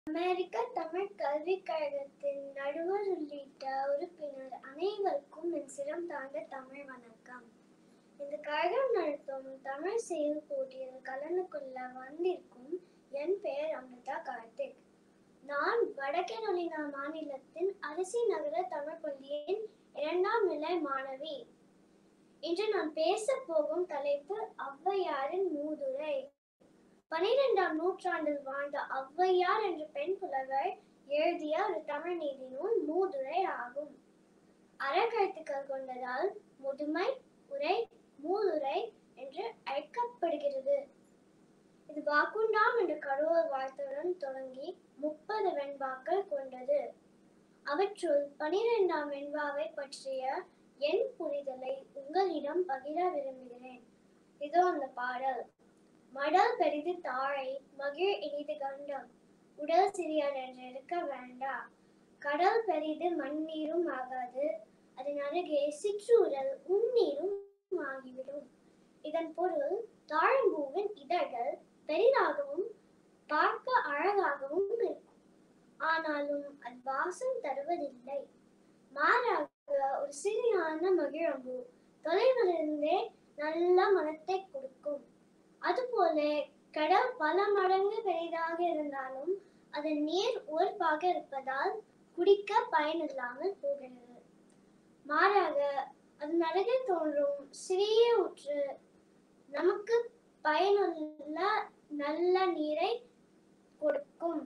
அமெரிக்க தமிழ் கல்விக் கழகத்தின் நடுவர் உள்ளிட்ட உறுப்பினர் அனைவருக்கும் என் சிரம் தாழ்ந்த தமிழ் வணக்கம் இந்த கழகம் நடத்தும் தமிழ் செயல் போட்டியில் கலந்து கொள்ள வந்திருக்கும் என் பெயர் அமிர்தா கார்த்திக் நான் வடகேரளினா மாநிலத்தின் அரிசி நகர தமிழ் பள்ளியின் இரண்டாம் நிலை மாணவி இன்று நான் பேச போகும் தலைப்பு ஔவையாரின் மூதுரை பனிரெண்டாம் நூற்றாண்டில் வாழ்ந்த ஔவையார் என்ற பெண் புலவர் எழுதிய ஒரு தமிழ் நீதி நூல் மூதுரை ஆகும் அறக்கழுத்துக்கள் கொண்டதால் முதுமை உரை மூதுரை என்று அழைக்கப்படுகிறது இது வாக்குண்டாம் என்ற கடவுள் வாழ்த்துடன் தொடங்கி முப்பது வெண்பாக்கள் கொண்டது அவற்றுள் பனிரெண்டாம் வெண்பாவை பற்றிய என் புரிதலை உங்களிடம் பகிர விரும்புகிறேன் இதோ அந்த பாடல் மடல் பெரிது தாழை மகிழ் இனிது கண்டம் உடல் சிறியர் என்று இருக்க வேண்டா கடல் பெரிது மண்ணீரும் ஆகாது அதன் அருகே சிற்றூரல் உன்னீரும் ஆகிவிடும் இதன் பொருள் தாழம்பூவின் இதழ்கள் பெரிதாகவும் பார்க்க அழகாகவும் இருக்கும் ஆனாலும் அது வாசம் தருவதில்லை மாறாக ஒரு சிறியான மகிழம்பூ தொலைவிலிருந்தே நல்ல மனத்தை கொடுக்கும் அதுபோல கடல் பல மடங்கு பெரிதாக இருந்தாலும் அதன் நீர் உவர்ப்பாக இருப்பதால் குடிக்க பயனில்லாமல் போகிறது மாறாக அதன் அருகே தோன்றும் சிறிய ஊற்று நமக்கு பயனுள்ள நல்ல நீரை கொடுக்கும்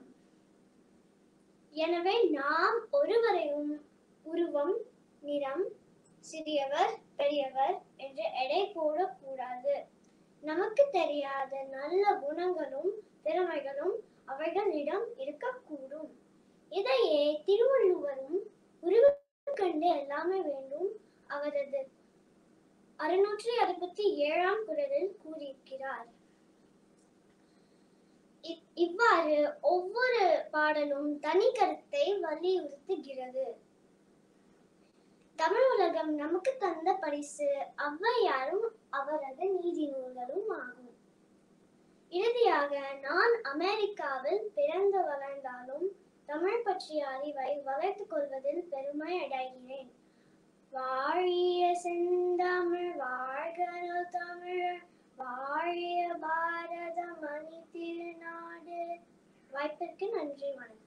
எனவே நாம் ஒருவரையும் உருவம் நிறம் சிறியவர் பெரியவர் என்று எடை போடக்கூடாது நமக்கு தெரியாத நல்ல குணங்களும் திறமைகளும் அவர்களிடம் இருக்கக்கூடும் இதையே திருவள்ளுவரும் உருவம் கண்டு எல்லாமே வேண்டும் அவரது அறுநூற்றி அறுபத்தி ஏழாம் குரலில் கூறியிருக்கிறார் இ- இவ்வாறு ஒவ்வொரு பாடலும் தனி கருத்தை வலியுறுத்துகிறது தமிழ் உலகம் நமக்கு தந்த பரிசு ஔவையாரும் அவரது நீதி நூல்களும் ஆகும் இறுதியாக நான் அமெரிக்காவில் பிறந்து வளர்ந்தாலும் தமிழ் பற்றிய அறிவை வளர்த்துக் கொள்வதில் பெருமை அடைகிறேன் வாழிய செந்தமிழ் வாழ்கனல் தமிழர் வாழிய பாரத மணி திருநாடு வாய்ப்பிற்கு நன்றி வணக்கம்